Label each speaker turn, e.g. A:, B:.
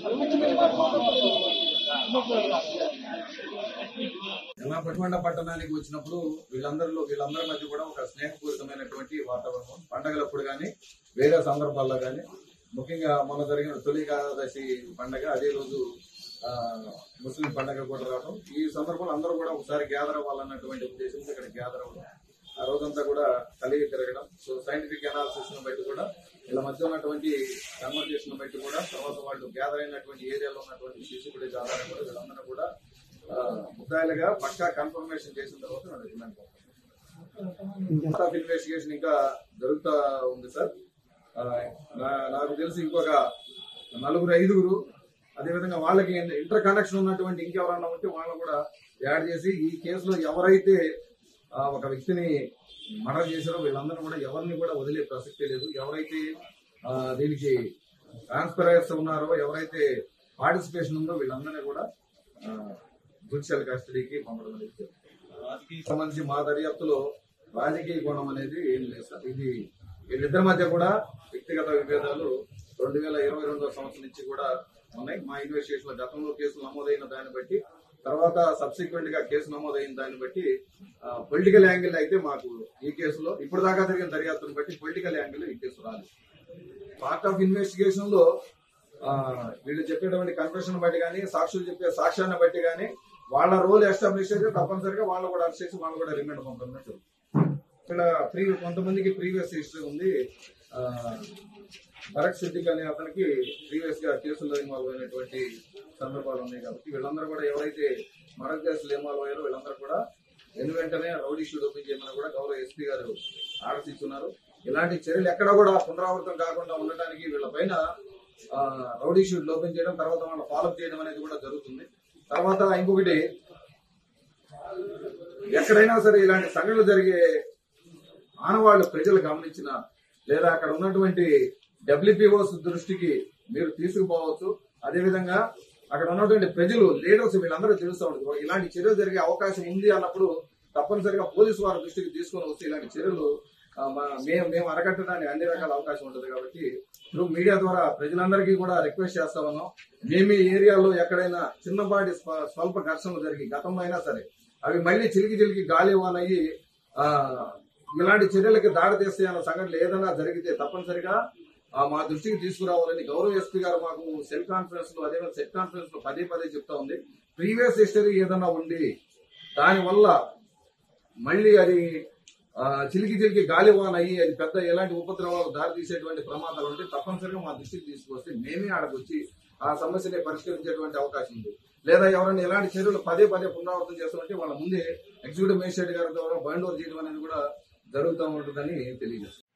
A: ఎలా పట్టుమండ పట్టణానికి వచ్చినప్పుడు వీళ్ళందరిలో వీళ్ళందరి మధ్య కూడా ఒక స్నేహపూరితమైనటువంటి వాతావరణం పండగలప్పుడు కానీ వేరే సందర్భాల్లో కానీ ముఖ్యంగా మొన్న జరిగిన తొలి ఏకాదశి పండగ అదే రోజు ఆ, ముస్లిం పండగ కూడా రావడం ఈ సందర్భంలో అందరూ కూడా ఒకసారి గ్యాదర్ అవ్వాలన్నటువంటి ఉద్దేశంతో ఇక్కడ గ్యాదర్ అవ్వడం ఆ రోజంతా కూడా కలిగి తిరగడం సో సైంటిఫిక్ అనాలిసిస్ ను బట్టి కూడా వీళ్ళ మధ్య ఉన్నటువంటి కన్వర్జేషన్ బట్టి కూడా తర్వాత వాళ్ళు గ్యాదర్ అయినటువంటి ఏరియాలో ఉన్నటువంటి సీసీ ఫుటేజ్ ఆధారంగా కూడా వీళ్ళందరూ కూడా ఆ, ముద్దాయిలుగా పక్కా కన్ఫర్మేషన్ చేసిన తర్వాత నా రికమెండ్ ఆఫ్ ఇన్వెస్టిగేషన్ ఇంకా జరుగుతా ఉంది సార్ ఆ, నా- నాకు తెలిసి ఇంకొక నలుగురు ఐదుగురు అదేవిధంగా వాళ్ళకి ఇంటర్ కనెక్షన్ ఉన్నటువంటి ఇంకెవరన్నా ఉంటే వాళ్ళని కూడా యాడ్ చేసి ఈ కేసులో ఎవరైతే ఆ, ఒక వ్యక్తిని మర్డర్ చేశారో వీళ్ళందరూ కూడా ఎవరిని కూడా వదిలే ప్రసక్తే లేదు ఎవరైతే ఆ, దీనికి ట్రాన్స్పరెన్స్ ఉన్నారో ఎవరైతే పార్టిసిపేషన్ ఉందో వీళ్ళందరినీ కూడా జుడిషియల్ కస్టడీకి పంపడం అనేది జరుగుతుంది. సంబంధించి మా దర్యాప్తులో రాజకీయ కోణం అనేది ఏం లేదు సార్ ఇది వీళ్ళిద్దరి మధ్య కూడా వ్యక్తిగత విభేదాలు రెండు వేల ఇరవై రెండో సంవత్సరం నుంచి కూడా ఉన్నాయి మా ఇన్వెస్టిగేషన్ లో గతంలో కేసులు నమోదైన దాన్ని బట్టి తర్వాత సబ్సిక్వెంట్ గా కేసు నమోదైన దాన్ని బట్టి పొలిటికల్ యాంగిల్ అయితే మాకు ఈ కేసులో ఇప్పుడు దాకా జరిగిన దర్యాప్తును బట్టి పొలిటికల్ యాంగిల్ ఈ కేసు రాలేదు పార్ట్ ఆఫ్ ఇన్వెస్టిగేషన్ లో ఆ, వీళ్ళు చెప్పేటువంటి కన్ఫెషన్ బట్టి కానీ సాక్షులు చెప్పే సాక్ష్యాన్ని బట్టి కానీ వాళ్ళ రోల్ ఎస్టాబ్లిష్ అయితే తప్పనిసరిగా వాళ్ళు కూడా అరెస్ట్ చేసి వాళ్ళు కూడా రిమాండ్ పంపడం జరుగుతుంది ఇక్కడ ప్రీ కొంతమందికి ప్రీవియస్ హిస్టరీ ఉంది ఆ, భరత్ సిద్దిక్ అనే అతనికి ప్రీవియస్ గా కేసుల్లో ఇన్వాల్వ్ అయినటువంటి సందర్భాలు ఉన్నాయి కాబట్టి వీళ్ళందరూ కూడా ఎవరైతే మరొక కేసులు ఇన్వాల్వ్ అయ్యారో వీళ్ళందరూ కూడా ఎన్ని వెంటనే రౌడీ షూట్ ఓపెన్ చేయమని కూడా గౌరవ ఎస్పీ గారు ఆర్డర్స్ ఇస్తున్నారు ఇలాంటి చర్యలు ఎక్కడా కూడా పునరావృతం కాకుండా ఉండటానికి వీళ్ళ పైన ఆ, రౌడీ షూట్ ఓపెన్ చేయడం తర్వాత వాళ్ళ ఫాలోఅప్ చేయడం అనేది కూడా జరుగుతుంది తర్వాత ఇంకొకటి ఎక్కడైనా సరే ఇలాంటి సంఘటనలు జరిగే ఆనవాళ్లు ప్రజలు గమనించిన లేదా అక్కడ ఉన్నటువంటి డబ్ల్యూపీఓస్ దృష్టికి మీరు తీసుకుపోవచ్చు అదేవిధంగా అక్కడ ఉన్నటువంటి ప్రజలు లీడర్స్ వీళ్ళందరూ తెలుస్తూ ఉంటుంది ఇలాంటి చర్యలు జరిగే అవకాశం ఉంది అన్నప్పుడు తప్పనిసరిగా పోలీసు వారి దృష్టికి తీసుకొని వస్తే ఇలాంటి చర్యలు ఆ, మా- మేము మేము అరకట్టడానికి అన్ని రకాల అవకాశం ఉంటుంది కాబట్టి త్రూ మీడియా ద్వారా ప్రజలందరికీ కూడా రిక్వెస్ట్ చేస్తా ఉన్నాం మేము ఈ ఏరియాలో ఎక్కడైనా చిన్నపాటి స్వ- స్వల్ప ఘర్షణలు జరిగి గతంలో అయినా సరే అవి మళ్ళీ చిలికి చిలికి గాలి వానయ్యి ఆ, ఇలాంటి చర్యలకి దాడి తీస్తే అన్న సంఘటనలు ఏదైనా జరిగితే తప్పనిసరిగా ఆ, మా దృష్టికి తీసుకురావాలని గౌరవ ఎస్పీ గారు మాకు సెల్ కాన్ఫరెన్స్ లో అదేవిధంగా సెట్ కాన్ఫరెన్స్ లో పదే పదే చెప్తా ఉంది ప్రీవియస్ హిస్టరీ ఏదైనా ఉండి దాని వల్ల మళ్ళీ అది ఆ, చిలికి చిలికి గాలివాన్ అయ్యి అది పెద్ద ఎలాంటి ఉపద్రవాలు దారి తీసేటువంటి ప్రమాదాలు ఉంటే తప్పనిసరిగా మా దృష్టికి తీసుకొస్తే మేమే ఆడకు వచ్చి ఆ సమస్యని పరిష్కరించేటువంటి అవకాశం ఉంది లేదా ఎవరైనా ఎలాంటి చర్యలు పదే పదే పునరావృతం చేస్తామంటే వాళ్ళ ముందే ఎగ్జిక్యూటివ్ మేజిస్ట్రేట్ గారి ద్వారా బైండ్ ఓవర్ చేయడం అనేది కూడా జరుగుతూ ఉంటుందని తెలియజేస్తాం